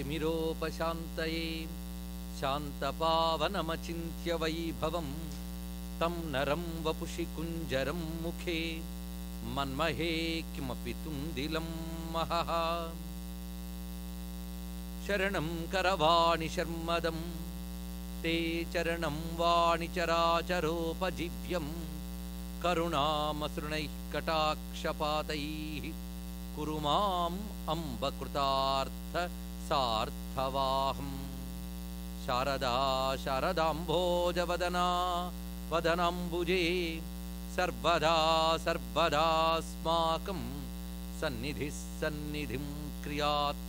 तिमिरोपशान्तये शान्तपावनमचिन्त्य वैभवं तं नरं वपुषि कुञ्जरं मुखे मन्महे किमपि तुन्दिलं महः शरणं करवाणि शर्मदं ते चरणं वाणिचराचरोपजीव्यं करुणामसृणैः कटाक्षपातैः कुरु माम् अम्बकृतार्थ सार्थवाहम् शारदा शारदाम्भोजवदना वदनाम्बुजे सर्वदा सर्वदास्माकं सन्निधिः सन्निधिं क्रियात्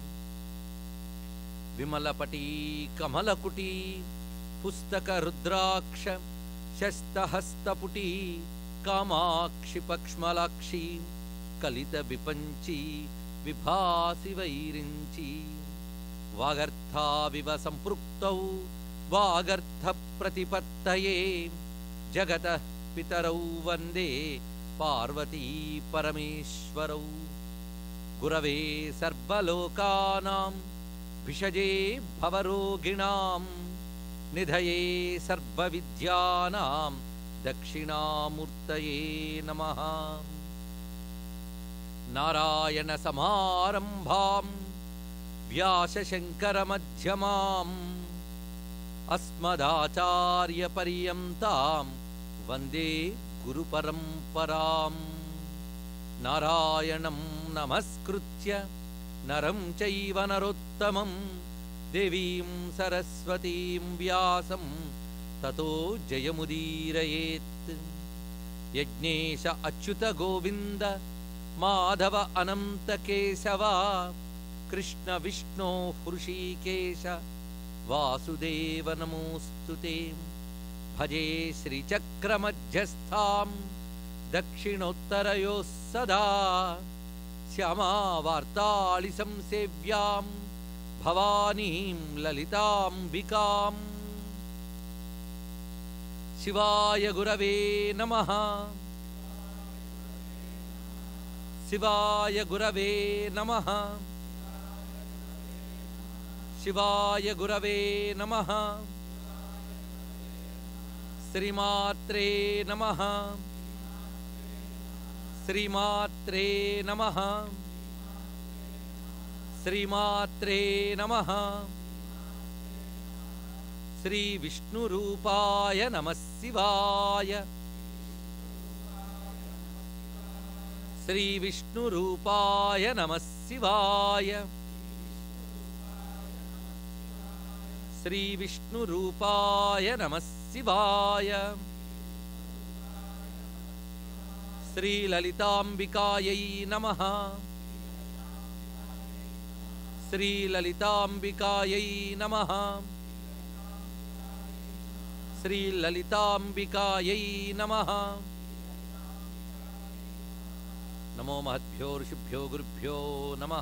विमलपटी कमलकुटी पुस्तकरुद्राक्ष शस्तहस्तपुटी कामाक्षि पक्ष्मलाक्षी కలితవిపంచి విభాసి వైరించి వాగర్థావివ సంపృక్తౌ వాగర్థ ప్రతిపత్తయే జగత పితరౌ వందే పార్వతీ పరమేశ్వరౌ గురవే సర్వలోకానాం విషజే భవరోగిణాం నిధయే సర్వవిద్యానాం దక్షిణామూర్తయే నమః నారాయణసమారంభాం వ్యాసశంకరమధ్యమాం అస్మదాచార్యపర్యంతాం వందే గురుపరంపరాం నారాయణం నమస్కృత్య నరం చైవ నరోత్తమం దేవీం సరస్వతీం వ్యాసం తతో జయముదీరయేత్ యజ్ఞేశ అచ్యుత గోవింద మాధవ అనంత కేశవ కృష్ణ విష్ణో హృషీకేశ వాసుదేవ నమోస్తు భజే శ్రీచక్రమధ్యస్థాం దక్షిణోత్తరయో సదా శ్యామావార్తాళి సంసేవ్యాం భవానీం లలితాంబికాం శివాయ గురవే నమః శివాయ గురవే నమ శివాయ గురవే నమ శ్రీమాత్రే నమ శ్రీమాత్రే నమ శ్రీమాత్రే నమ శ్రీ విష్ణురూపాయ నమ శివాయ శ్రీ విష్ణురూపాయ నమ శివాయ శ్రీ విష్ణురూపాయ నమ శివాయ శ్రీలలితాంబికాయై నమ శ్రీలలితాంబికాయై నమ శ్రీలలితాంబికాయై నమ నమో మహద్భ్యో ఋషిభ్యో గురుభ్యో నమ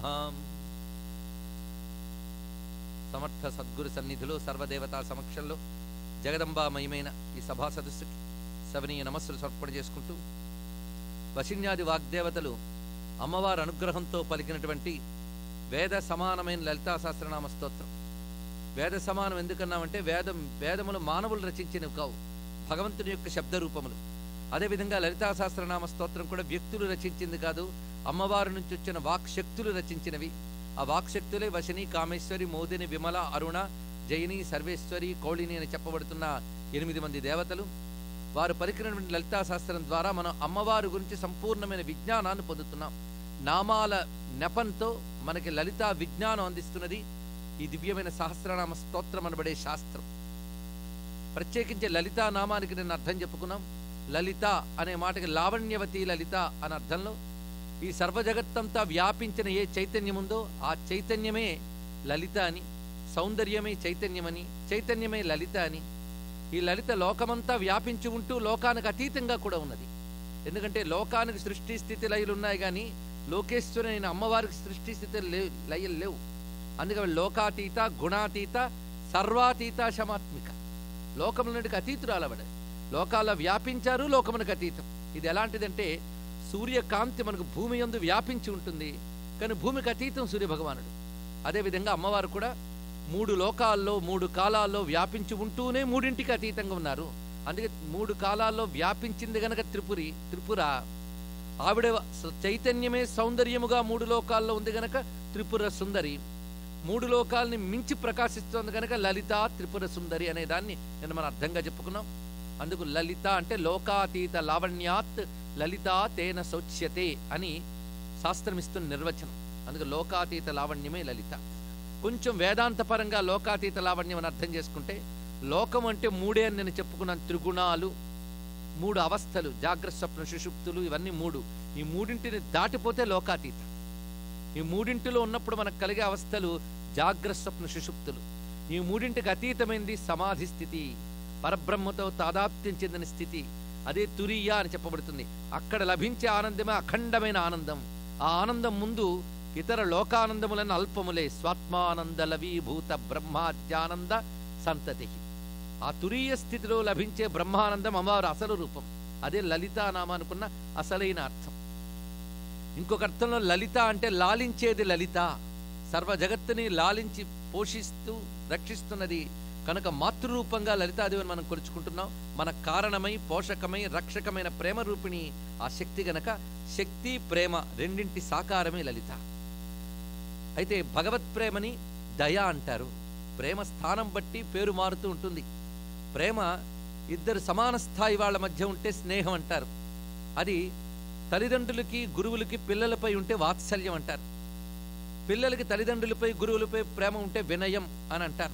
సమర్థ సద్గురు సన్నిధిలో సర్వదేవతా సమక్షంలో జగదంబామయమైన ఈ సభా సదస్సుకి సవనీయ నమస్సులు సమర్పణ చేసుకుంటూ వశిన్యాది వాగ్దేవతలు అమ్మవారి అనుగ్రహంతో పలికినటువంటి వేద సమానమైన లలితా సహస్రనామ స్తోత్రం వేద సమానం ఎందుకన్నామంటే వేదం వేదములు మానవులు రచించినవి కావు భగవంతుని యొక్క శబ్ద రూపములు అదేవిధంగా లలితా సహస్రనామ స్తోత్రం కూడా వ్యక్తులు రచించింది కాదు అమ్మవారి నుంచి వచ్చిన వాక్శక్తులు రచించినవి ఆ వాక్శక్తులే వశిని కామేశ్వరి మోదిని విమల అరుణ జయిని సర్వేశ్వరి కౌళిని అని చెప్పబడుతున్న ఎనిమిది మంది దేవతలు వారు పలికినటువంటి లలితా శాస్త్రం ద్వారా మనం అమ్మవారి గురించి సంపూర్ణమైన విజ్ఞానాన్ని పొందుతున్నాం నామాల నెపంతో మనకి లలితా విజ్ఞానం అందిస్తున్నది ఈ దివ్యమైన సహస్రనామ స్తోత్రం అనబడే శాస్త్రం ప్రత్యేకించి లలితా నామానికి నేను అర్థం చెప్పుకున్నాం లలిత అనే మాటకి లావణ్యవతి లలిత అనే అర్థంలో ఈ సర్వజగత్తంతా వ్యాపించిన ఏ చైతన్యం ఉందో ఆ చైతన్యమే లలిత అని సౌందర్యమే చైతన్యమని చైతన్యమే లలిత అని ఈ లలిత లోకమంతా వ్యాపించి ఉంటూ లోకానికి అతీతంగా కూడా ఉన్నది ఎందుకంటే లోకానికి సృష్టి స్థితి లయలు ఉన్నాయి కానీ లోకేశ్వరి అయిన అమ్మవారికి సృష్టి స్థితి లే లయలు లేవు అందుకని లోకాతీత గుణాతీత సర్వాతీత శమాత్మిక లోకములకి అతీతురాలబడ లోకాల వ్యాపించారు లోకమునకు అతీతం ఇది ఎలాంటిదంటే సూర్యకాంతి మనకు భూమి యందు వ్యాపించి ఉంటుంది కానీ భూమికి అతీతం సూర్యభగవానుడు అదేవిధంగా అమ్మవారు కూడా మూడు లోకాల్లో మూడు కాలాల్లో వ్యాపించి ఉంటూనే మూడింటికి అతీతంగా ఉన్నారు అందుకే మూడు కాలాల్లో వ్యాపించింది గనక త్రిపురి త్రిపుర ఆవిడ స- చైతన్యమే సౌందర్యముగా మూడు లోకాల్లో ఉంది గనక త్రిపుర సుందరి మూడు లోకాల్ని మించి ప్రకాశిస్తోంది కనుక లలిత త్రిపుర సుందరి అనే దాన్ని నేను మనం అర్థంగా చెప్పుకున్నాం అందుకు లలిత అంటే లోకాతీత లావణ్యాత్ లలిత తేన శౌచ్యతే అని శాస్త్రం ఇస్తున్న నిర్వచనం అందుకు లోకాతీత లావణ్యమే లలిత కొంచెం వేదాంతపరంగా లోకాతీత లావణ్యం అని అర్థం చేసుకుంటే లోకం అంటే మూడే అని నేను చెప్పుకున్నాను త్రిగుణాలు మూడు అవస్థలు జాగ్రత్త స్వప్న సుషుప్తులు ఇవన్నీ మూడు ఈ మూడింటిని దాటిపోతే లోకాతీత ఈ మూడింటిలో ఉన్నప్పుడు మనకు కలిగే అవస్థలు జాగ్రత్త స్వప్న సుషుప్తులు ఈ మూడింటికి అతీతమైంది సమాధి స్థితి పరబ్రహ్మతో తాదాప్త్యం చెందిన స్థితి అదే తురియ అని చెప్పబడుతుంది అక్కడ లభించే ఆనందమే అఖండమైన ఆనందం ఆ ఆనందం ముందు ఇతర లోకానందములను అల్పములే స్వాత్మానంద లవీభూత బ్రహ్మాద్యానంద సంతతి ఆ తురీయ స్థితిలో లభించే బ్రహ్మానందం అమ్మవారు అసలు రూపం అదే లలిత నామానుకున్న అసలైన అర్థం ఇంకొక అర్థంలో లలిత అంటే లాలించేది లలిత సర్వ జగత్తుని లాలించి పోషిస్తూ రక్షిస్తున్నది కనుక మాతృరూపంగా లలితాదేవిని మనం కొలుచుకుంటున్నాం మన కారణమై పోషకమై రక్షకమైన ప్రేమ రూపిణి ఆ శక్తి గనక శక్తి ప్రేమ రెండింటి సాకారమే లలిత అయితే భగవత్ ప్రేమని దయ అంటారు ప్రేమ స్థానం బట్టి పేరు మారుతూ ఉంటుంది ప్రేమ ఇద్దరు సమాన స్థాయి వాళ్ళ మధ్య ఉంటే స్నేహం అంటారు అది తల్లిదండ్రులకి గురువులకి పిల్లలపై ఉంటే వాత్సల్యం అంటారు పిల్లలకి తల్లిదండ్రులపై గురువులపై ప్రేమ ఉంటే వినయం అని అంటారు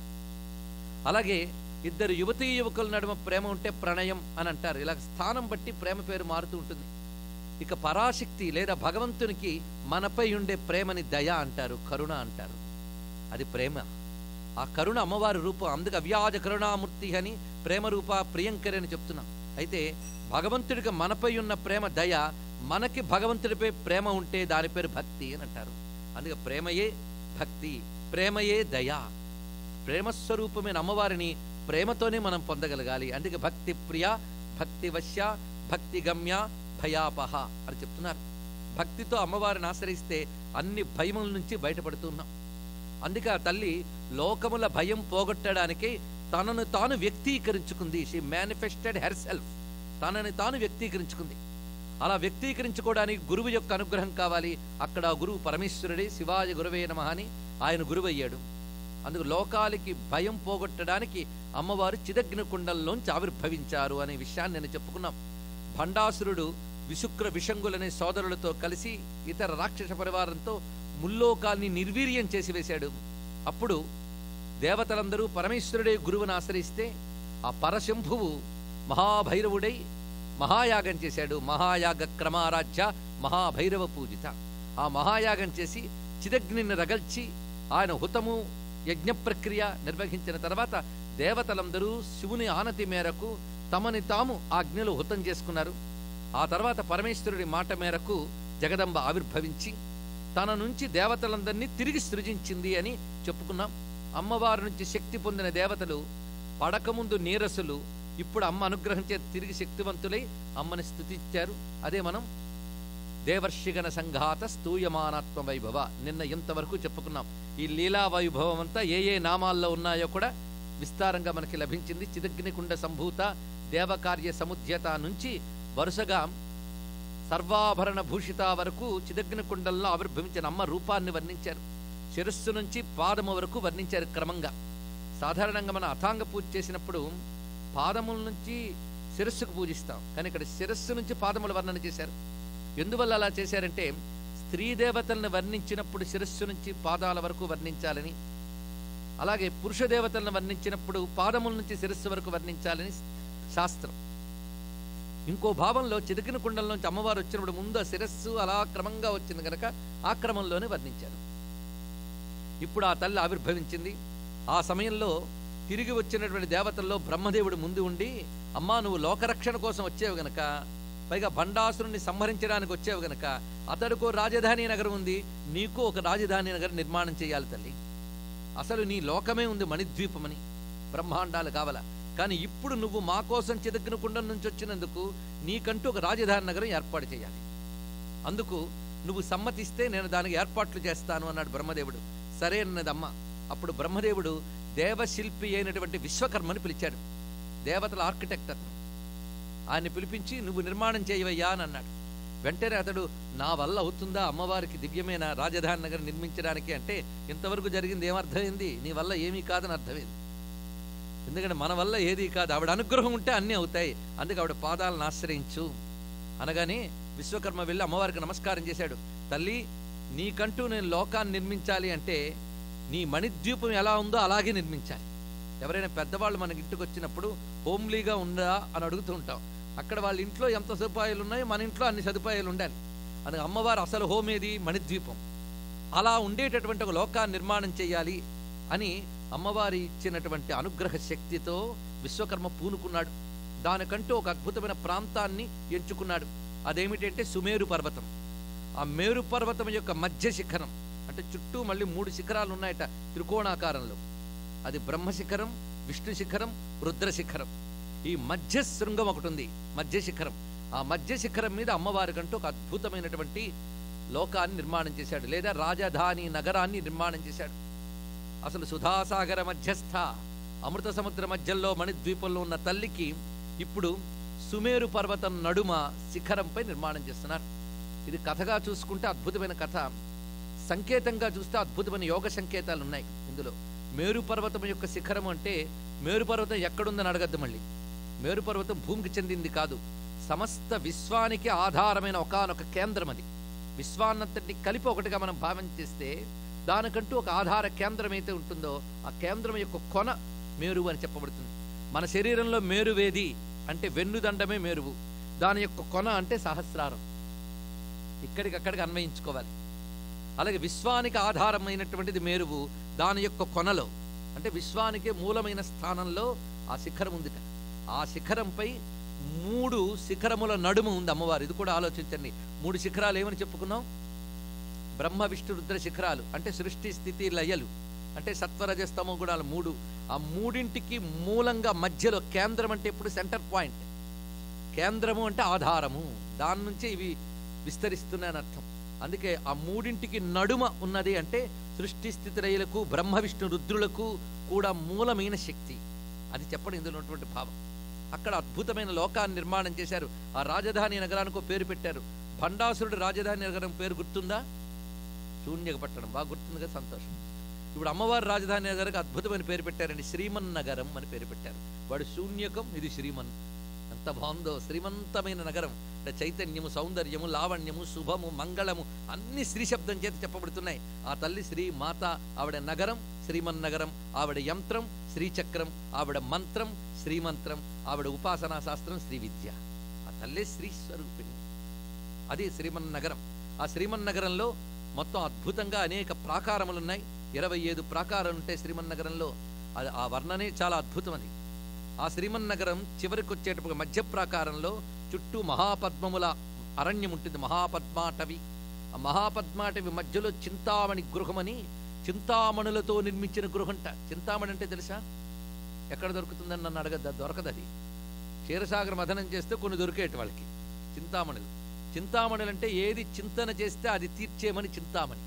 అలాగే ఇద్దరు యువతీ యువకుల నడుమ ప్రేమ ఉంటే ప్రణయం అని అంటారు ఇలా స్థానం బట్టి ప్రేమ పేరు మారుతూ ఉంటుంది ఇక పరాశక్తి లేదా భగవంతునికి మనపై ఉండే ప్రేమని దయ అంటారు కరుణ అంటారు అది ప్రేమ ఆ కరుణ అమ్మవారి రూపం అందుకు అవ్యాజ కరుణామూర్తి అని ప్రేమ రూప ప్రియంకరి అని చెప్తున్నాం అయితే భగవంతుడికి మనపై ఉన్న ప్రేమ దయ మనకి భగవంతుడిపై ప్రేమ ఉంటే దాని పేరు భక్తి అని అంటారు అందుకే ప్రేమయే భక్తి ప్రేమయే దయ ప్రేమస్వరూపమైన అమ్మవారిని ప్రేమతోనే మనం పొందగలగాలి అందుకే భక్తి ప్రియ భక్తి వశ్య భక్తి గమ్య భయాపహ అని చెప్తున్నారు భక్తితో అమ్మవారిని ఆశ్రయిస్తే అన్ని భయముల నుంచి బయటపడుతున్నాం అందుకే ఆ తల్లి లోకముల భయం పోగొట్టడానికి తనను తాను వ్యక్తీకరించుకుంది షీ మేనిఫెస్టెడ్ హెర్ సెల్ఫ్ తనని తాను వ్యక్తీకరించుకుంది అలా వ్యక్తీకరించుకోవడానికి గురువు యొక్క అనుగ్రహం కావాలి అక్కడ ఆ గురువు పరమేశ్వరుడే శివాజి గురువే నమః అని ఆయన గురువు అయ్యాడు అందుకు లోకాలకి భయం పోగొట్టడానికి అమ్మవారు చిదగ్ని కుండంలోంచి ఆవిర్భవించారు అనే విషయాన్ని నేను చెప్పుకున్నాం భండాసురుడు విశుక్ర విషంగులనే సోదరులతో కలిసి ఇతర రాక్షస పరివారంతో ముల్లోకాల్ని నిర్వీర్యం చేసి వేశాడు అప్పుడు దేవతలందరూ పరమేశ్వరుడే గురువుని ఆశ్రయిస్తే ఆ పరశంభువు మహాభైరవుడై మహాయాగం చేశాడు మహాయాగ క్రమారాధ్య మహాభైరవ పూజిత ఆ మహాయాగం చేసి చిదగ్నిని రగల్చి ఆయన హుతము యజ్ఞ ప్రక్రియ నిర్వహించిన తర్వాత దేవతలందరూ శివుని ఆనతి మేరకు తమని తాము ఆ అగ్నిలో హుతం చేసుకున్నారు ఆ తర్వాత పరమేశ్వరుడి మాట మేరకు జగదంబ ఆవిర్భవించి తన నుంచి దేవతలందరినీ తిరిగి సృజించింది అని చెప్పుకున్నాం అమ్మవారి నుంచి శక్తి పొందిన దేవతలు పడకముందు నీరసులు ఇప్పుడు అమ్మ అనుగ్రహం చేత తిరిగి శక్తివంతులై అమ్మని స్థుతించారు అదే మనం దేవర్షిగణ సంఘాత స్తూయమానాత్మ వైభవ నిన్న ఇంతవరకు చెప్పుకున్నాం ఈ లీలా వైభవం అంతా ఏ ఏ నామాల్లో ఉన్నాయో కూడా విస్తారంగా మనకి లభించింది చిదగ్నికుండ సంభూత దేవకార్య సముద్యత నుంచి వరుసగా సర్వాభరణ భూషిత వరకు చిదగ్ని కుండంలో ఆవిర్భవించిన అమ్మ రూపాన్ని వర్ణించారు శిరస్సు నుంచి పాదము వరకు వర్ణించారు క్రమంగా సాధారణంగా మనం అథాంగ పూజ చేసినప్పుడు పాదముల నుంచి శిరస్సుకు పూజిస్తాం కానీ ఇక్కడ శిరస్సు నుంచి పాదముల వర్ణన చేశారు ఎందువల్ల అలా చేశారంటే స్త్రీ దేవతలను వర్ణించినప్పుడు శిరస్సు నుంచి పాదాల వరకు వర్ణించాలని అలాగే పురుష దేవతలను వర్ణించినప్పుడు పాదముల నుంచి శిరస్సు వరకు వర్ణించాలని శాస్త్రం ఇంకో భావంలో చిదికిన కుండంలోంచి అమ్మవారు వచ్చినప్పుడు ముందు ఆ శిరస్సు అలా క్రమంగా వచ్చింది కనుక ఆ క్రమంలోనే వర్ణించారు ఇప్పుడు ఆ తల్లి ఆవిర్భవించింది ఆ సమయంలో తిరిగి వచ్చినటువంటి దేవతల్లో బ్రహ్మదేవుడు ముందు ఉండి అమ్మా నువ్వు లోకరక్షణ కోసం వచ్చేవి గనక పైగా భండాసురుణ్ణి సంహరించడానికి వచ్చేవి గనక అతడికో రాజధాని నగరం ఉంది నీకు ఒక రాజధాని నగరం నిర్మాణం చేయాలి తల్లి అసలు నీ లోకమే ఉంది మణిద్వీపమని బ్రహ్మాండాలు కావాల కానీ ఇప్పుడు నువ్వు మా కోసం చిదగ్గిన కుండం నుంచి వచ్చినందుకు నీకంటూ ఒక రాజధాని నగరం ఏర్పాటు చేయాలి అందుకు నువ్వు సమ్మతిస్తే నేను దానికి ఏర్పాట్లు చేస్తాను అన్నాడు బ్రహ్మదేవుడు సరే అన్నది అమ్మ అప్పుడు బ్రహ్మదేవుడు దేవశిల్పి అయినటువంటి విశ్వకర్మని పిలిచాడు దేవతల ఆర్కిటెక్ట్ అతను ఆయన్ని పిలిపించి నువ్వు నిర్మాణం చేయవయ్యా అని అన్నాడు వెంటనే అతడు నా వల్ల అవుతుందా అమ్మవారికి దివ్యమైన రాజధాని నగరం నిర్మించడానికి అంటే ఇంతవరకు జరిగింది ఏమర్థమైంది నీ వల్ల ఏమీ కాదని అర్థమైంది ఎందుకంటే మన వల్ల ఏది కాదు ఆవిడ అనుగ్రహం ఉంటే అన్నీ అవుతాయి అందుకే ఆవిడ పాదాలను ఆశ్రయించు అనగానే విశ్వకర్మ వెళ్ళి అమ్మవారికి నమస్కారం చేశాడు తల్లి నీకంటూ నేను లోకాన్ని నిర్మించాలి అంటే నీ మణిద్వీపం ఎలా ఉందో అలాగే నిర్మించాలి ఎవరైనా పెద్దవాళ్ళు మన ఇంటికి వచ్చినప్పుడు హోమ్లీగా ఉందా అని అడుగుతూ ఉంటాం అక్కడ వాళ్ళ ఇంట్లో ఎంత సదుపాయాలు ఉన్నాయో మన ఇంట్లో అన్ని సదుపాయాలు ఉండాలి అందుకే అమ్మవారు అసలు హోమ్ ఏది మణిద్వీపం అలా ఉండేటటువంటి ఒక లోకాన్ని నిర్మాణం చేయాలి అని అమ్మవారి ఇచ్చినటువంటి అనుగ్రహ శక్తితో విశ్వకర్మ పూనుకున్నాడు దానికంటూ ఒక అద్భుతమైన ప్రాంతాన్ని ఎంచుకున్నాడు అదేమిటంటే సుమేరు పర్వతం ఆ మేరు పర్వతం యొక్క మధ్య శిఖరం అంటే చుట్టూ మళ్ళీ మూడు శిఖరాలు ఉన్నాయట త్రికోణాకారంలో అది బ్రహ్మ శిఖరం విష్ణు శిఖరం రుద్ర శిఖరం ఈ మధ్య శృంగం ఒకటి ఉంది మధ్య శిఖరం ఆ మధ్య శిఖరం మీద అమ్మవారికంటూ ఒక అద్భుతమైనటువంటి లోకాన్ని నిర్మాణం చేశాడు లేదా రాజధాని నగరాన్ని నిర్మాణం చేశాడు అసలు సుధాసాగర మధ్యస్థ అమృత సముద్ర మధ్యలో మణిద్వీపంలో ఉన్న తల్లికి ఇప్పుడు సుమేరు పర్వతం నడుమ శిఖరంపై నిర్మాణం చేస్తున్నారు ఇది కథగా చూసుకుంటే అద్భుతమైన కథ సంకేతంగా చూస్తే అద్భుతమైన యోగ సంకేతాలు ఉన్నాయి ఇందులో మేరు పర్వతం యొక్క శిఖరం అంటే మేరు పర్వతం ఎక్కడుందని అడగద్దు మళ్ళీ మేరు పర్వతం భూమికి చెందింది కాదు సమస్త విశ్వానికి ఆధారమైన ఒకానొక కేంద్రం అది విశ్వాన్నంతటిని కలిపి ఒకటిగా మనం భావం చేస్తే దానికంటూ ఒక ఆధార కేంద్రం అయితే ఉంటుందో ఆ కేంద్రం యొక్క కొన మేరువు అని చెప్పబడుతుంది మన శరీరంలో మేరువేది అంటే వెన్నుదండమే మేరువు దాని యొక్క కొన అంటే సహస్రారం ఇక్కడికక్కడికి అన్వయించుకోవాలి అలాగే విశ్వానికి ఆధారమైనటువంటిది మేరువు దాని యొక్క కొనలో అంటే విశ్వానికే మూలమైన స్థానంలో ఆ శిఖరం ఉందిట ఆ శిఖరంపై మూడు శిఖరముల నడుము ఉంది అమ్మవారు ఇది కూడా ఆలోచించండి మూడు శిఖరాలు ఏమని చెప్పుకున్నాం బ్రహ్మ విష్ణు రుద్ర శిఖరాలు అంటే సృష్టి స్థితి లయలు అంటే సత్వరజస్తమో గుణాలు మూడు ఆ మూడింటికి మూలంగా మధ్యలో కేంద్రం అంటే ఎప్పుడు సెంటర్ పాయింట్ కేంద్రము అంటే ఆధారము దాని నుంచే ఇవి విస్తరిస్తున్నాయని అర్థం అందుకే ఆ మూడింటికి నడుమ ఉన్నది అంటే సృష్టి స్థితి లయలకు బ్రహ్మ విష్ణు రుద్రులకు కూడా మూలమైన శక్తి అది చెప్పడం ఇందులో ఉన్నటువంటి భావం అక్కడ అద్భుతమైన లోకాన్ని నిర్మాణం చేశారు ఆ రాజధాని నగరానికి ఒక పేరు పెట్టారు భండాసురుడు రాజధాని నగరం పేరు గుర్తుందా శూన్యక పట్టణం బాగా గుర్తుంది కదా సంతోషం ఇప్పుడు అమ్మవారి రాజధాని నగరకు అద్భుతమైన పేరు పెట్టారండి శ్రీమన్ నగరం అని పేరు పెట్టారు వాడు శూన్యకం ఇది శ్రీమన్ ఎంత బాగుందో శ్రీమంతమైన నగరం అంటే చైతన్యము సౌందర్యము లావణ్యము శుభము మంగళము అన్ని శ్రీ శబ్దం చేత చెప్పబడుతున్నాయి ఆ తల్లి శ్రీ మాత ఆవిడ నగరం శ్రీమన్ నగరం ఆవిడ యంత్రం శ్రీచక్రం ఆవిడ మంత్రం శ్రీమంత్రం ఆవిడ ఉపాసనా శాస్త్రం శ్రీ విద్య ఆ తల్లే శ్రీ స్వరూపిణి అది శ్రీమన్ నగరం ఆ శ్రీమన్ నగరంలో మొత్తం అద్భుతంగా అనేక ప్రాకారములు ఉన్నాయి ఇరవై ఐదు ప్రాకారాలు ఉంటాయి శ్రీమన్నగరంలో అది ఆ వర్ణనే చాలా అద్భుతం అది ఆ శ్రీమన్నగరం చివరికి వచ్చేటప్పుడు మధ్య ప్రాకారంలో చుట్టూ మహాపద్మముల అరణ్యం ఉంటుంది మహాపద్మాటవి ఆ మహాపద్మాటవి మధ్యలో చింతామణి గృహమని చింతామణులతో నిర్మించిన గృహంట చింతామణి అంటే తెలుసా ఎక్కడ దొరుకుతుందని నన్ను అడగద్దు అది దొరకదు అది క్షీరసాగర మథనం చేస్తే కొన్ని దొరికేటి వాళ్ళకి చింతామణులు చింతామణులు అంటే ఏది చింతన చేస్తే అది తీర్చేమని చింతామణి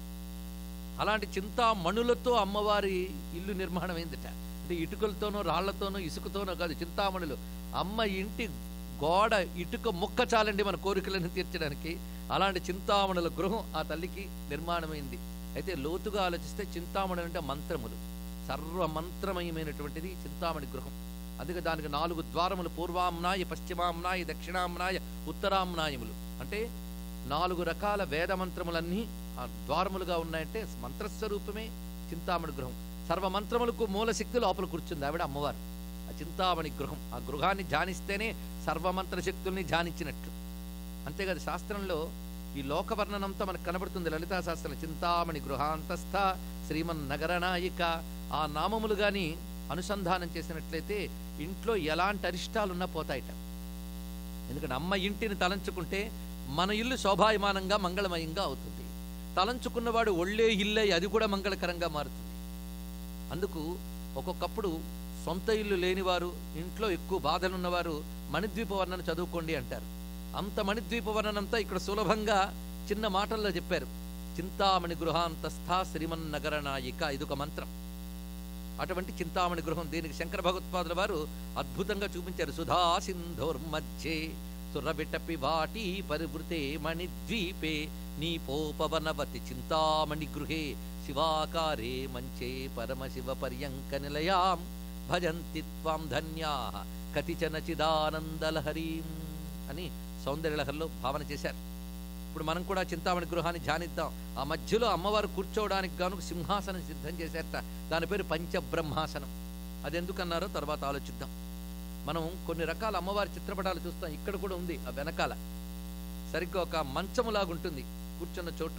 అలాంటి చింతామణులతో అమ్మవారి ఇల్లు నిర్మాణం అయిందిట అంటే ఇటుకలతోనో రాళ్లతోనో ఇసుకతోనో కాదు చింతామణులు అమ్మ ఇంటి గోడ ఇటుక ముక్క చాలండి మన కోరికలను తీర్చడానికి అలాంటి చింతామణుల గృహం ఆ తల్లికి నిర్మాణమైంది అయితే లోతుగా ఆలోచిస్తే చింతామణులు అంటే మంత్రములు సర్వమంత్రమయమైనటువంటిది చింతామణి గృహం అందుకే దానికి నాలుగు ద్వారములు పూర్వామ్నాయ పశ్చిమామ్నాయ దక్షిణామ్నాయ ఉత్తరామ్నాయములు అంటే నాలుగు రకాల వేద మంత్రములన్నీ ఆ ద్వారములుగా ఉన్నాయంటే మంత్రస్వరూపమే చింతామణి గృహం సర్వ మంత్రములకు మూల శక్తి లోపల కూర్చుంది ఆవిడ అమ్మవారు ఆ చింతామణి గృహం ఆ గృహాన్ని ధ్యానిస్తేనే సర్వమంత్ర శక్తుల్ని ధ్యానించినట్లు అంతేకాదు శాస్త్రంలో ఈ లోక వర్ణనంతా మనకు కనబడుతుంది లలితా శాస్త్రం చింతామణి గృహాంతస్థ శ్రీమన్ నగరనాయిక ఆ నామములు గాని అనుసంధానం చేసినట్లయితే ఇంట్లో ఎలాంటి అరిష్టాలున్నా పోతాయిట ఎందుకంటే అమ్మ ఇంటిని తలంచుకుంటే మన ఇల్లు శోభాయమానంగా మంగళమయంగా అవుతుంది తలంచుకున్నవాడు ఒళ్ళే ఇల్లే అది కూడా మంగళకరంగా మారుతుంది అందుకు ఒక్కొక్కప్పుడు సొంత ఇల్లు లేనివారు ఇంట్లో ఎక్కువ బాధలున్నవారు మణిద్వీప వర్ణన చదువుకోండి అంటారు అంత మణిద్వీప వర్ణనంతా ఇక్కడ సులభంగా చిన్న మాటల్లో చెప్పారు చింతామణి గృహాంతస్థ శ్రీమన్నగర నాయిక ఇదొక మంత్రం అటువంటి చింతామణి గృహం దీనికి శంకర భగవత్పాదుల వారు అద్భుతంగా చూపించారు సుధా సింధోర్మధ్యే సురవిటపి వాటి పరివృతే మణిద్వీపే నీపోపవనవతి చింతామణి గృహే శివాకారే మంచే పరమశివ పర్యంక నిలయాం భజంతి త్వాం ధన్యా కతిచన చిదానందలహరీం అని సౌందర్యలహరిలో భావన చేశారు ఇప్పుడు మనం కూడా చింతామణి గృహాన్ని ధ్యానిద్దాం ఆ మధ్యలో అమ్మవారు కూర్చోవడానికి గాను ఒక సింహాసనం సిద్ధం చేశారట దాని పేరు పంచబ్రహ్మాసనం అది ఎందుకన్నారో తర్వాత ఆలోచిద్దాం మనం కొన్ని రకాల అమ్మవారి చిత్రపటాలు చూస్తాం ఇక్కడ కూడా ఉంది ఆ వెనకాల సరిగ్గా ఒక మంచములాగుంటుంది కూర్చున్న చోటు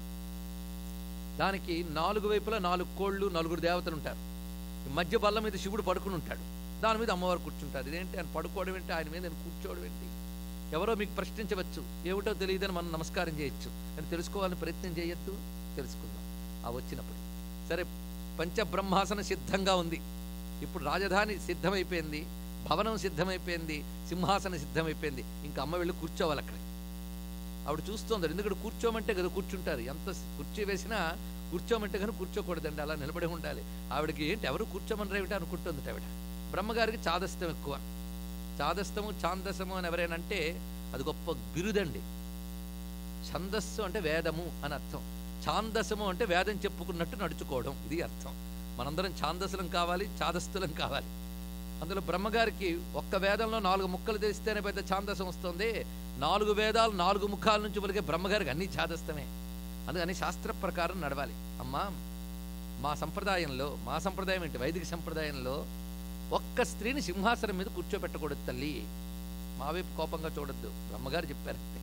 దానికి నాలుగు వైపులా నాలుగు కోళ్ళు నలుగురు దేవతలు ఉంటారు ఈ మధ్య బల్ల మీద శివుడు పడుకుని ఉంటాడు దాని మీద అమ్మవారు కూర్చుంటారు ఇదేంటి ఆయన పడుకోవడం ఏంటి ఆయన మీద నేను కూర్చోవడం ఏంటి ఎవరో మీకు ప్రశ్నించవచ్చు ఏమిటో తెలియదని మనం నమస్కారం చేయొచ్చు అని తెలుసుకోవాలని ప్రయత్నం చేయొద్దు తెలుసుకుందాం ఆ వచ్చినప్పుడు సరే పంచబ్రహ్మాసన సిద్ధంగా ఉంది ఇప్పుడు రాజధాని సిద్ధమైపోయింది భవనం సిద్ధమైపోయింది సింహాసనం సిద్ధమైపోయింది ఇంకా అమ్మ వెళ్ళి కూర్చోవాలి అక్కడ ఆవిడ చూస్తోంది ఎందుకంటే కూర్చోమంటే కదా కూర్చుంటారు ఎంత కుర్చీ వేసినా కూర్చోమంటే కానీ కూర్చోకూడదండి అలా నిలబడి ఉండాలి ఆవిడకి ఏంటి ఎవరు కూర్చోమని ఏమిటి అనుకుంటుంది ఆవిడ బ్రహ్మగారికి చాదస్తం ఎక్కువ చాదస్తము ఛాందసము అని ఎవరైనా అంటే అది గొప్ప బిరుదండి ఛందస్సు అంటే వేదము అని అర్థం ఛాందసము అంటే వేదం చెప్పుకున్నట్టు నడుచుకోవడం ఇది అర్థం మనందరం ఛాందసులం కావాలి చాదస్తులం కావాలి అందులో బ్రహ్మగారికి ఒక్క వేదంలో నాలుగు ముక్కలు తెలిస్తేనే పెద్ద ఛాందసం వస్తుంది నాలుగు వేదాలు నాలుగు ముఖాల నుంచి పలికే బ్రహ్మగారికి అన్ని ఛాదస్తమే అందుకని శాస్త్ర ప్రకారం నడవాలి అమ్మా మా సంప్రదాయంలో మా సంప్రదాయం ఏంటి వైదిక సంప్రదాయంలో ఒక్క స్త్రీని సింహాసనం మీద కూర్చోబెట్టకూడదు తల్లి మా వైపు కోపంగా చూడొద్దు బ్రహ్మగారు చెప్పారంతే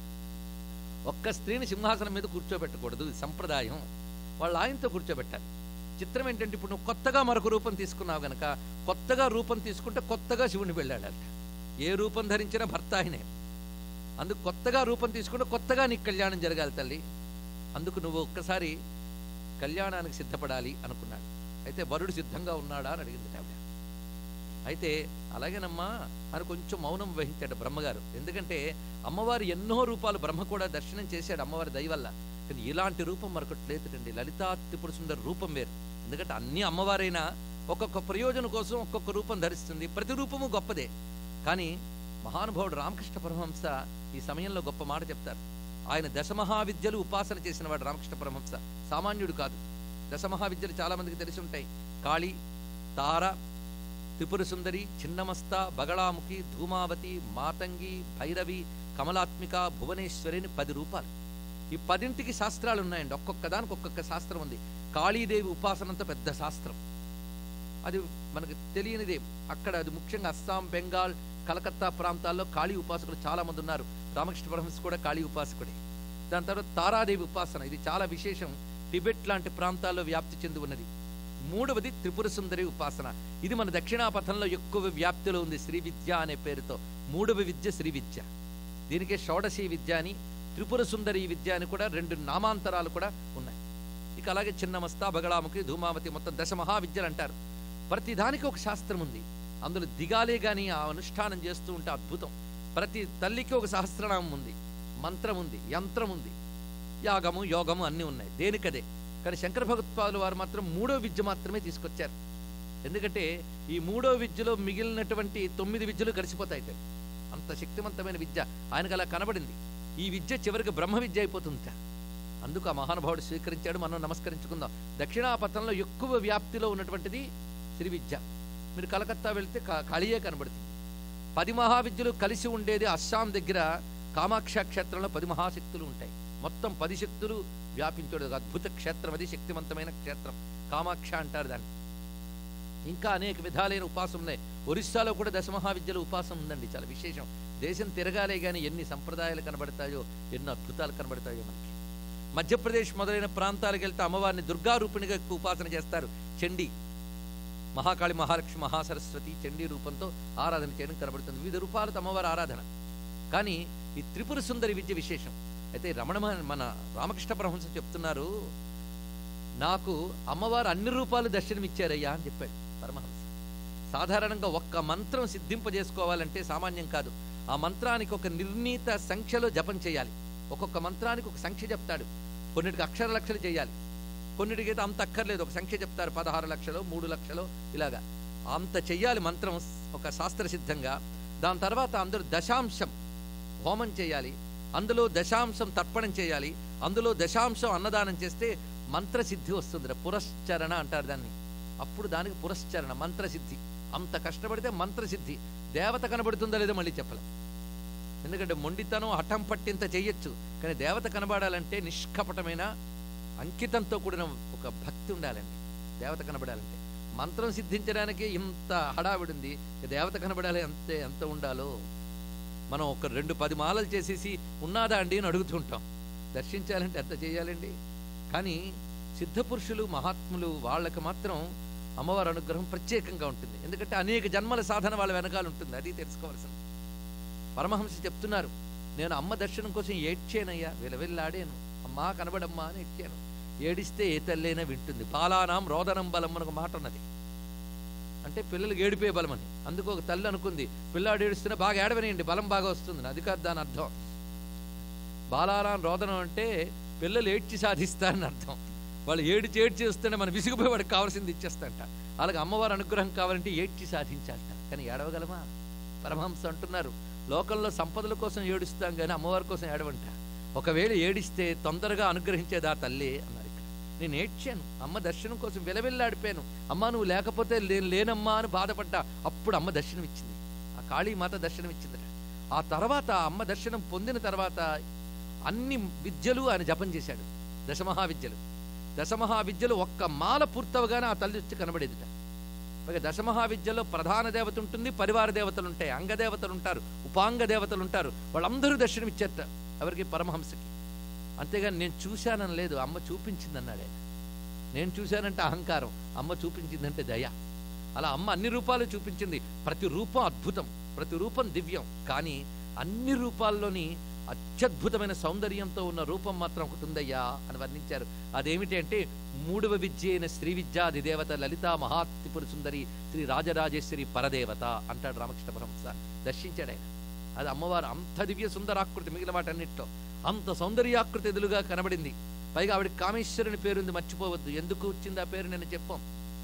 ఒక్క స్త్రీని సింహాసనం మీద కూర్చోబెట్టకూడదు ఇది సంప్రదాయం వాళ్ళ ఆయనతో కూర్చోబెట్టాలి చిత్రం ఏంటంటే ఇప్పుడు నువ్వు కొత్తగా మరొక రూపం తీసుకున్నావు గనక కొత్తగా రూపం తీసుకుంటే కొత్తగా శివుని వెళ్ళాడట ఏ రూపం ధరించినా భర్త ఆయనే అందుకు కొత్తగా రూపం తీసుకుంటే కొత్తగా నీకు కళ్యాణం జరగాలి తల్లి అందుకు నువ్వు ఒక్కసారి కళ్యాణానికి సిద్ధపడాలి అనుకున్నాడు అయితే వరుడు సిద్ధంగా ఉన్నాడా అని అడిగింది ఆవిడ అయితే అలాగేనమ్మా అని కొంచెం మౌనం వహించాడు బ్రహ్మగారు ఎందుకంటే అమ్మవారు ఎన్నో రూపాలు బ్రహ్మ కూడా దర్శనం చేశాడు అమ్మవారి దయ వల్ల కానీ ఇలాంటి రూపం మరొకటి లేదుటండి లలితా త్రిపుర సుందర రూపం వేరు ఎందుకంటే అన్ని అమ్మవారైనా ఒక్కొక్క ప్రయోజనం కోసం ఒక్కొక్క రూపం ధరిస్తుంది ప్రతి రూపము గొప్పదే కానీ మహానుభావుడు రామకృష్ణ పరమహంస ఈ సమయంలో గొప్ప మాట చెప్తారు ఆయన దశమహావిద్యలు ఉపాసన చేసిన వాడు రామకృష్ణ పరమహంస సామాన్యుడు కాదు దశమహావిద్యలు చాలా మందికి తెలిసి ఉంటాయి కాళి తార త్రిపుర సుందరి చిన్నమస్త బగళాముఖి ధూమావతి మాతంగి భైరవి కమలాత్మిక భువనేశ్వరి అని పది రూపాలు ఈ పదింటికి శాస్త్రాలు ఉన్నాయండి ఒక్కొక్క దానికి ఒక్కొక్క శాస్త్రం ఉంది కాళీదేవి ఉపాసనంత పెద్ద శాస్త్రం అది మనకు తెలియనిదే అక్కడ అది ముఖ్యంగా అస్సాం బెంగాల్ కలకత్తా ప్రాంతాల్లో కాళీ ఉపాసకులు చాలా మంది ఉన్నారు రామకృష్ణ పరమహంస కూడా కాళీ ఉపాసకుడే దాని తర్వాత తారాదేవి ఉపాసన ఇది చాలా విశేషం టిబెట్ లాంటి ప్రాంతాల్లో వ్యాప్తి చెంది ఉన్నది మూడవది త్రిపుర సుందరి ఉపాసన ఇది మన దక్షిణాపథంలో ఎక్కువ వ్యాప్తిలో ఉంది శ్రీ విద్య అనే పేరుతో మూడవ విద్య శ్రీ విద్య దీనికే షోడశీ విద్య అని త్రిపుర సుందరి విద్య అని కూడా రెండు నామాంతరాలు కూడా ఉన్నాయి ఇక అలాగే చిన్నమస్తా బగళాముఖి ధూమావతి మొత్తం దశ మహావిద్యలు అంటారు ప్రతి దానికి ఒక శాస్త్రం ఉంది అందులో దిగాలే గాని ఆ అనుష్ఠానం చేస్తూ ఉంటే అద్భుతం ప్రతి తల్లికి ఒక సహస్రనామం ఉంది మంత్రం ఉంది యంత్రం ఉంది యాగము యోగము అన్నీ ఉన్నాయి దేనికదే కానీ శంకర భగవత్పాదుల వారు మాత్రం మూడో విద్య మాత్రమే తీసుకొచ్చారు ఎందుకంటే ఈ మూడో విద్యలో మిగిలినటువంటి తొమ్మిది విద్యలు కలిసిపోతాయి తల్లి. అంత శక్తివంతమైన విద్య ఆయనకు అలా కనబడింది ఈ విద్య చివరికి బ్రహ్మ విద్య అయిపోతుందిట అందుకు ఆ మహానుభావుడు స్వీకరించాడు మనం నమస్కరించుకుందాం దక్షిణాపథంలో ఎక్కువ వ్యాప్తిలో ఉన్నటువంటిది శ్రీ విద్య మీరు కలకత్తా వెళ్తే కా- కాళీయే కనబడుతుంది పది మహావిద్యలు కలిసి ఉండేది అస్సాం దగ్గర కామాక్ష క్షేత్రంలో పది మహాశక్తులు ఉంటాయి మొత్తం పది శక్తులు వ్యాపించాడు ఒక అద్భుత క్షేత్రం అది శక్తివంతమైన క్షేత్రం కామాక్ష అంటారు దాన్ని ఇంకా అనేక విధాలైన ఉపాసన ఉన్నాయి ఒరిస్సాలో కూడా దశమహావిద్యల ఉపాసన ఉందండి చాలా విశేషం దేశం తిరగాలే గాని ఎన్ని సంప్రదాయాలు కనబడతాయో ఎన్నో అద్భుతాలు కనబడతాయో మనకి మధ్యప్రదేశ్ మొదలైన ప్రాంతాలకు వెళ్తే అమ్మవారిని దుర్గారూపిణిగా ఎక్కువ ఉపాసన చేస్తారు చండీ మహాకాళి మహాలక్ష్మి మహాసరస్వతి చండీ రూపంతో ఆరాధన చేయడం కనబడుతుంది వివిధ రూపాలతో అమ్మవారి ఆరాధన కానీ ఈ త్రిపుర సుందరి విద్య విశేషం అయితే రమణ మహ- మన రామకృష్ణ పరమహంస చెప్తున్నారు నాకు అమ్మవారు అన్ని రూపాలు దర్శనమిచ్చారయ్యా అని చెప్పాడు పరమహంస సాధారణంగా ఒక్క మంత్రం సిద్ధింపజేసుకోవాలంటే సామాన్యం కాదు ఆ మంత్రానికి ఒక నిర్ణీత సంఖ్యలో జపం చేయాలి ఒక్కొక్క మంత్రానికి ఒక సంఖ్య చెప్తాడు కొన్నిటికి అక్షర లక్షలు చేయాలి కొన్నిటికి అయితే అంత అక్కర్లేదు ఒక సంఖ్య చెప్తారు పదహారు లక్షలు మూడు లక్షలు ఇలాగా అంత చెయ్యాలి మంత్రం ఒక శాస్త్రసిద్ధంగా దాని తర్వాత అందరూ దశాంశం హోమం చేయాలి అందులో దశాంశం తర్పణం చేయాలి అందులో దశాంశం అన్నదానం చేస్తే మంత్రసిద్ధి వస్తుంది పురశ్చరణ అంటారు దాన్ని అప్పుడు దానికి పురశ్చరణ మంత్రసిద్ధి అంత కష్టపడితే మంత్రసిద్ధి దేవత కనబడుతుందో లేదో మళ్ళీ చెప్పలేం ఎందుకంటే మొండితనం హఠం పట్టింత చెయ్యొచ్చు కానీ దేవత కనబడాలంటే నిష్కపటమైన అంకితంతో కూడిన ఒక భక్తి ఉండాలండి దేవత కనబడాలంటే మంత్రం సిద్ధించడానికి ఇంత హడావిడింది ఇక దేవత కనబడాలి ఎంత ఎంత ఉండాలో మనం ఒక రెండు పది మాలలు చేసేసి ఉన్నాదా అండి అని అడుగుతుంటాం దర్శించాలంటే ఎంత చేయాలండి కానీ సిద్ధపురుషులు మహాత్ములు వాళ్ళకి మాత్రం అమ్మవారి అనుగ్రహం ప్రత్యేకంగా ఉంటుంది ఎందుకంటే అనేక జన్మల సాధన వాళ్ళ వెనకాల ఉంటుంది అది తెలుసుకోవాల్సింది పరమహంస చెప్తున్నారు నేను అమ్మ దర్శనం కోసం ఏడ్చానయ్యా విలవిల్లాడాను అమ్మా కనబడమ్మా అని ఏడ్చాను ఏడిస్తే ఏ తల్లైనా వింటుంది బాలానాం రోదనం బలం అని ఒక మాట ఉన్నది అంటే పిల్లలకి ఏడిపోయే బలం అని అందుకు ఒక తల్లి అనుకుంది పిల్లాడు ఏడుస్తున్నా బాగా ఏడవనియండి బలం బాగా వస్తుంది అది కాదు దాని అర్థం బాలానాం రోదనం అంటే పిల్లలు ఏడ్చి సాధిస్తారని అర్థం వాళ్ళు ఏడిచి ఏడ్చి వస్తుంటే మనం విసిగిపోయి వాడికి కావాల్సింది ఇచ్చేస్తాంట అలాగే అమ్మవారి అనుగ్రహం కావాలంటే ఏడ్చి సాధించాలట కానీ ఏడవగలమా పరమహంస అంటున్నారు లోకంలో సంపదల కోసం ఏడుస్తాం కానీ అమ్మవారి కోసం ఏడవంట ఒకవేళ ఏడిస్తే తొందరగా అనుగ్రహించేదా తల్లి అన్నారు ఇక్కడ నేను ఏడ్చాను అమ్మ దర్శనం కోసం విలవిల్లాడిపోయాను అమ్మ నువ్వు లేకపోతే నేను లేనమ్మా అని బాధపడ్డా అప్పుడు అమ్మ దర్శనం ఇచ్చింది ఆ కాళీమాత దర్శనం ఇచ్చిందట ఆ తర్వాత ఆ అమ్మ దర్శనం పొందిన తర్వాత అన్ని విద్యలు ఆయన జపం చేశాడు దశమహావిద్యలు దశమహావిద్యలు ఒక్క మాల పూర్తవగానే ఆ తల్లి వచ్చి కనబడేదిట పైగా దశమహావిద్యలో ప్రధాన దేవత ఉంటుంది పరివార దేవతలు ఉంటాయి అంగదేవతలు ఉంటారు ఉపాంగ దేవతలు ఉంటారు వాళ్ళందరూ దర్శనం ఇచ్చేట ఎవరికి పరమహంసకి అంతేగాని నేను చూశానని లేదు అమ్మ చూపించిందన్నాడు ఆయన నేను చూశానంటే అహంకారం అమ్మ చూపించిందంటే దయ అలా అమ్మ అన్ని రూపాలు చూపించింది ప్రతి రూపం అద్భుతం ప్రతి రూపం దివ్యం కానీ అన్ని రూపాల్లోని అత్యద్భుతమైన సౌందర్యంతో ఉన్న రూపం మాత్రం ఒకటి ఉందయ్యా అని వర్ణించారు అదేమిటి అంటే మూడవ విద్య అయిన శ్రీ విద్యాది దేవత లలిత మహాత్రిపుర సుందరి శ్రీ రాజరాజేశ్వరి పరదేవత అంటాడు రామకృష్ణ పరమహంస దర్శించాడు ఆయన అది అమ్మవారు అంత దివ్య సుందరాకృతి మిగిలిన వాటన్నిటిలో అంత సౌందర్యాకృతి ఎదులుగా కనబడింది పైగా ఆవిడ కామేశ్వరుని పేరుంది మర్చిపోవద్దు ఎందుకు వచ్చింది ఆ పేరు నేను చెప్పాం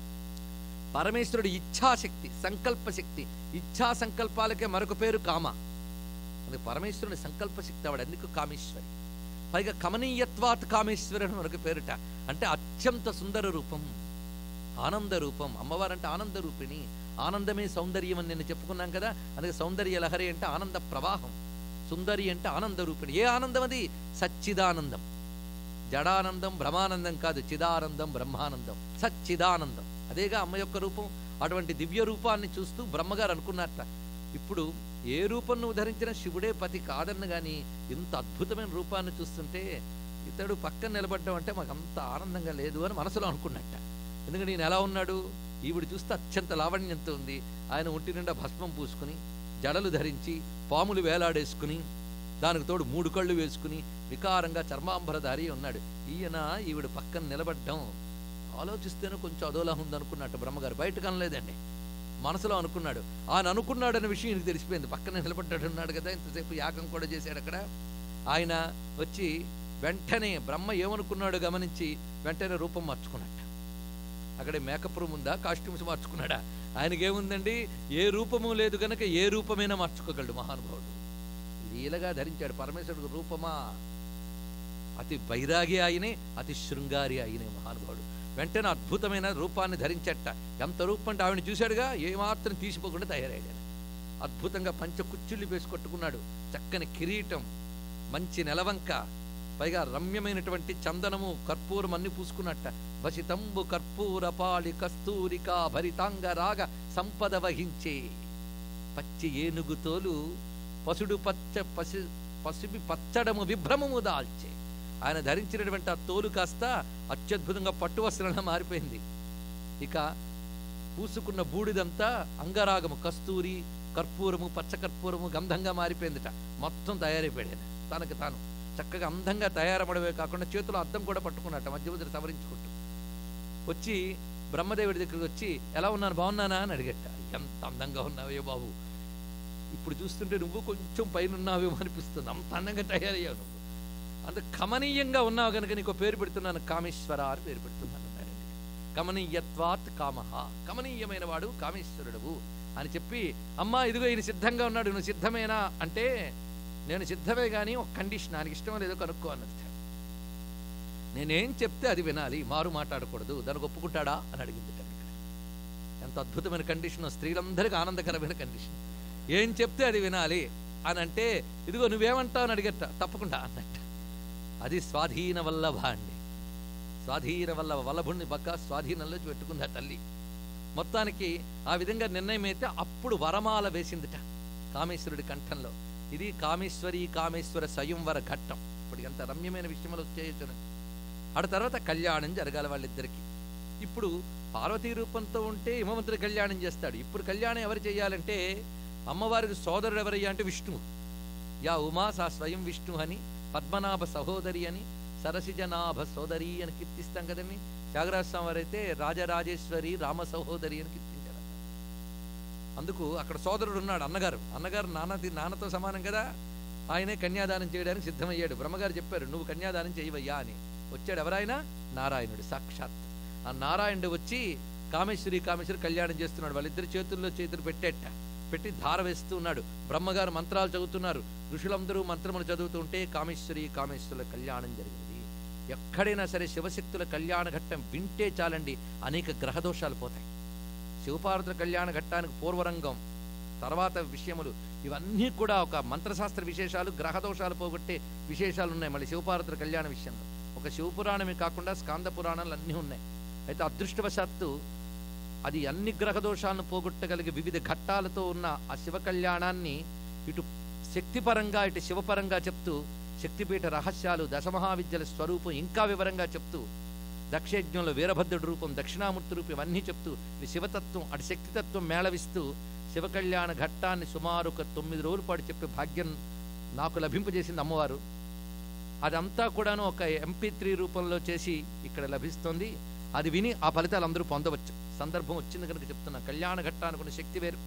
పరమేశ్వరుడు ఇచ్ఛాశక్తి సంకల్ప శక్తి ఇచ్ఛా సంకల్పాలకే మరొక పేరు కామ అది పరమేశ్వరుని సంకల్ప శక్తి ఆవిడ ఎందుకు కామేశ్వరి పైగా కమనీయత్వాత్ కామేశ్వరి అని మరొక పేరుట అంటే అత్యంత సుందర రూపం ఆనంద రూపం అమ్మవారంటే ఆనంద రూపిణి ఆనందమే సౌందర్యం అని నేను చెప్పుకున్నాం కదా అందుకే సౌందర్య లహరి అంటే ఆనంద ప్రవాహం సుందరి అంటే ఆనంద రూపిణి ఏ ఆనందం అది సచ్చిదానందం జడానందం బ్రహ్మానందం కాదు చిదానందం బ్రహ్మానందం సచ్చిదానందం అదేగా అమ్మ యొక్క రూపం అటువంటి దివ్య రూపాన్ని చూస్తూ బ్రహ్మగారు అనుకున్నట్ట ఇప్పుడు ఏ రూపం నువ్వు ధరించిన శివుడే పతి కాదన్న గాని ఇంత అద్భుతమైన రూపాన్ని చూస్తుంటే ఇతడు పక్కన నిలబడ్డం అంటే మాకు అంత ఆనందంగా లేదు అని మనసులో అనుకున్నట్ట ఎందుకంటే ఈయన ఎలా ఉన్నాడు ఈవిడ చూస్తే అత్యంత లావణ్యంతో ఉంది ఆయన ఒంటి నిండా భస్మం పూసుకుని జడలు ధరించి పాములు వేలాడేసుకుని దానికి తోడు మూడు కళ్ళు వేసుకుని వికారంగా చర్మాంబరధారి ఉన్నాడు ఈయన ఈవిడ పక్కన నిలబడ్డం ఆలోచిస్తేనే కొంచెం అదోలా ఉందనుకున్నట్టు బ్రహ్మగారు బయటకు అనలేదండి మనసులో అనుకున్నాడు ఆయన అనుకున్నాడన్న విషయం ఈయనకి తెలిసిపోయింది పక్కన నిలబడ్డాడు ఉన్నాడు కదా ఇంతసేపు యాగం కూడా చేశాడు అక్కడ ఆయన వచ్చి వెంటనే బ్రహ్మ ఏమనుకున్నాడు గమనించి వెంటనే రూపం మార్చుకున్నట్ట అక్కడే మేకప్ రూమ్ ఉందా కాస్ట్యూమ్స్ మార్చుకున్నాడా ఆయనకేముందండి ఏ రూపము లేదు గనక ఏ రూపమైనా మార్చుకోగలడు మహానుభావుడు లీలగా ధరించాడు పరమేశ్వరుడు రూపమా అతి బైరాగి ఆయనే అతి శృంగారి ఆయనే మహానుభావుడు వెంటనే అద్భుతమైన రూపాన్ని ధరించట ఎంత రూపం అంటే ఆవిడ చూశాడుగా ఏమాత్రం తీసిపోకుండా తయారయ్యాడు అద్భుతంగా పంచ కుచ్చుళ్ళు వేసి కొట్టుకున్నాడు చక్కని కిరీటం మంచి నెలవంక పైగా రమ్యమైనటువంటి చందనము కర్పూరం అన్ని పూసుకున్నట్ట వసితంబు కర్పూర పాళి కస్తూరిక భరితాంగ రాగ సంపద వహించే పచ్చి ఏనుగు తోలు పసుడు పచ్చ పసి పసిబి పచ్చడము విభ్రమము దాల్చే ఆయన ధరించినటువంటి ఆ తోలు కాస్త అత్యద్భుతంగా పట్టు వస్త్రంగా మారిపోయింది ఇక పూసుకున్న బూడిదంతా అంగరాగము కస్తూరి కర్పూరము పచ్చకర్పూరము గంధంగా మారిపోయిందిట మొత్తం తయారైపోయాడు తనకి తాను చక్కగా అందంగా తయారపడమే కాకుండా చేతిలో అద్దం కూడా పట్టుకున్నట్ట మధ్య మధ్య సవరించుకుంటూ వచ్చి బ్రహ్మదేవుడి దగ్గరికి వచ్చి ఎలా ఉన్నాను బాగున్నానా అని అడిగట ఎంత అందంగా ఉన్నావే బాబు ఇప్పుడు చూస్తుంటే నువ్వు కొంచెం పైన ఉన్నావేమో అనిపిస్తుంది అంత అందంగా తయారయ్యావు నువ్వు అంత కమనీయంగా ఉన్నావు కనుక నీకు పేరు పెడుతున్నాను కామేశ్వర అని పేరు పెడుతున్నాను అన్నాడండి కమనీయత్వాత్ కామహ కమనీయమైన వాడు కామేశ్వరుడవు అని చెప్పి అమ్మా ఇదిగో ఈయన సిద్ధంగా ఉన్నాడు నువ్వు సిద్ధమేనా అంటే నేను సిద్ధమే కానీ ఒక కండిషన్ ఆయనకి ఇష్టం లేదో కనుక్కో అన్నది నేనేం చెప్తే అది వినాలి మారు మాట్లాడకూడదు దానికి ఒప్పుకుంటాడా అని అడిగింది కనుక ఎంత అద్భుతమైన కండిషన్ స్త్రీలందరికీ ఆనందకరమైన కండిషన్ ఏం చెప్తే అది వినాలి అని అంటే ఇదిగో నువ్వేమంటావు అని అడిగట తప్పకుండా అన్నట్ట అది స్వాధీన వల్లభ అండి స్వాధీన వల్లభ వల్లభుణ్ణి పక్క స్వాధీనంలో పెట్టుకుంది ఆ తల్లి మొత్తానికి ఆ విధంగా నిర్ణయం అయితే అప్పుడు వరమాల వేసిందిట కామేశ్వరుడి కంఠంలో ఇది కామేశ్వరి కామేశ్వర స్వయంవర ఘట్టం ఇప్పుడు ఎంత రమ్యమైన విషయంలో చేయొచ్చును ఆడ తర్వాత కళ్యాణం జరగాలి వాళ్ళిద్దరికి ఇప్పుడు పార్వతీ రూపంతో ఉంటే హిమవంతుడు కళ్యాణం చేస్తాడు ఇప్పుడు కళ్యాణం ఎవరు చేయాలంటే అమ్మవారికి సోదరుడు ఎవరయ్యా అంటే విష్ణువు యా ఉమా సా స్వయం విష్ణు అని పద్మనాభ సహోదరి అని సరసిజనాభ సోదరి అని కీర్తిస్తాం కదండి త్యాగరాజ స్వామి వారైతే రాజరాజేశ్వరి రామ సహోదరి అని కీర్తించారు అందుకు అక్కడ సోదరుడు ఉన్నాడు అన్నగారు అన్నగారు నాన్న నాన్నతో సమానం కదా ఆయనే కన్యాదానం చేయడానికి సిద్ధమయ్యాడు బ్రహ్మగారు చెప్పారు నువ్వు కన్యాదానం చేయవయ్యా అని వచ్చాడు ఎవరైనా నారాయణుడు సాక్షాత్ ఆ నారాయణుడు వచ్చి కామేశ్వరి కామేశ్వరి కళ్యాణం చేస్తున్నాడు వాళ్ళిద్దరి చేతుల్లో చేతులు పెట్టేట పెట్టి ధార వేస్తూ ఉన్నాడు బ్రహ్మగారు మంత్రాలు చదువుతున్నారు ఋషులందరూ మంత్రములు చదువుతుంటే కామేశ్వరి కామేశ్వరుల కళ్యాణం జరిగింది ఎక్కడైనా సరే శివశక్తుల కళ్యాణ ఘట్టం వింటే చాలండి అనేక గ్రహదోషాలు పోతాయి శివపార్వతుల కళ్యాణ ఘట్టానికి పూర్వరంగం తర్వాత విషయములు ఇవన్నీ కూడా ఒక మంత్రశాస్త్ర విశేషాలు గ్రహదోషాలు పోగొట్టే విశేషాలు ఉన్నాయి మళ్ళీ శివపార్వతుల కళ్యాణ విషయంలో ఒక శివపురాణమే కాకుండా స్కాంద పురాణాలు అన్నీ ఉన్నాయి అయితే అదృష్టవశాత్తు అది అన్ని గ్రహదోషాలను పోగొట్టగలిగే వివిధ ఘట్టాలతో ఉన్న ఆ శివ కళ్యాణాన్ని ఇటు శక్తిపరంగా ఇటు శివపరంగా చెప్తూ శక్తిపీఠ రహస్యాలు దశమహావిద్యల స్వరూపం ఇంకా వివరంగా చెప్తూ దక్షయజ్ఞంలో వీరభద్రుడి రూపం దక్షిణామూర్తి రూపం ఇవన్నీ చెప్తూ ఇటు శివతత్వం అటు శక్తితత్వం మేళవిస్తూ శివ కళ్యాణ ఘట్టాన్ని సుమారు ఒక తొమ్మిది రోజుల పాటు చెప్పే భాగ్యం నాకు లభింపజేసింది అమ్మవారు అదంతా కూడాను ఒక ఎంపీ త్రీ రూపంలో చేసి ఇక్కడ లభిస్తుంది అది విని ఆ ఫలితాలు అందరూ పొందవచ్చు సందర్భం వచ్చింది కనుక చెప్తున్నా కళ్యాణ ఘట్టానికి ఉన్న శక్తి వేరు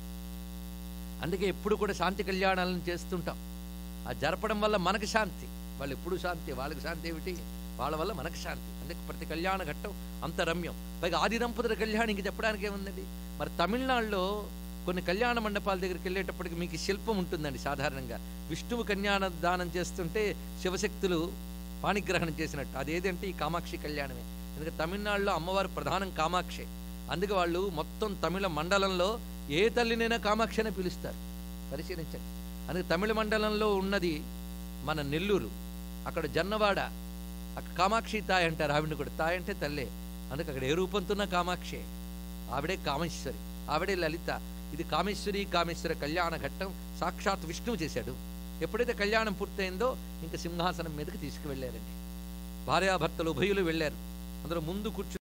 అందుకే ఎప్పుడు కూడా శాంతి కళ్యాణాలను చేస్తుంటాం ఆ జరపడం వల్ల మనకు శాంతి వాళ్ళు ఎప్పుడు శాంతి వాళ్ళకి శాంతి ఏమిటి వాళ్ళ వల్ల మనకు శాంతి అందుకే ప్రతి కళ్యాణ ఘట్టం అంత రమ్యం పైగా ఆది దంపతుల కళ్యాణం ఇంక చెప్పడానికి ఏముందండి మరి తమిళనాడులో కొన్ని కళ్యాణ మండపాల దగ్గరికి వెళ్ళేటప్పటికి మీకు శిల్పం ఉంటుందండి సాధారణంగా విష్ణువు కళ్యాణ దానం చేస్తుంటే శివశక్తులు పాణిగ్రహణం చేసినట్టు అదేదంటే ఈ కామాక్షి కళ్యాణమే ఎందుకంటే తమిళనాడులో అమ్మవారు ప్రధానం కామాక్షి అందుకే వాళ్ళు మొత్తం తమిళ మండలంలో ఏ తల్లినైనా కామాక్షి అనే పిలుస్తారు పరిశీలించండి అందుకే తమిళ మండలంలో ఉన్నది మన నెల్లూరు అక్కడ జన్నవాడ అక్కడ కామాక్షి తాయ్ అంటారు ఆవిడని కూడా తాయ్ అంటే తల్లే అందుకే అక్కడ ఏ రూపంతో ఉన్న కామాక్షే ఆవిడే కామేశ్వరి ఆవిడే లలిత ఇది కామేశ్వరి కామేశ్వర కళ్యాణ ఘట్టం సాక్షాత్ విష్ణువు చేశాడు ఎప్పుడైతే కళ్యాణం పూర్తయిందో ఇంకా సింహాసనం మీదకి తీసుకువెళ్ళారండి భార్యాభర్తలు ఉభయులు వెళ్ళారు అందులో ముందు కూర్చు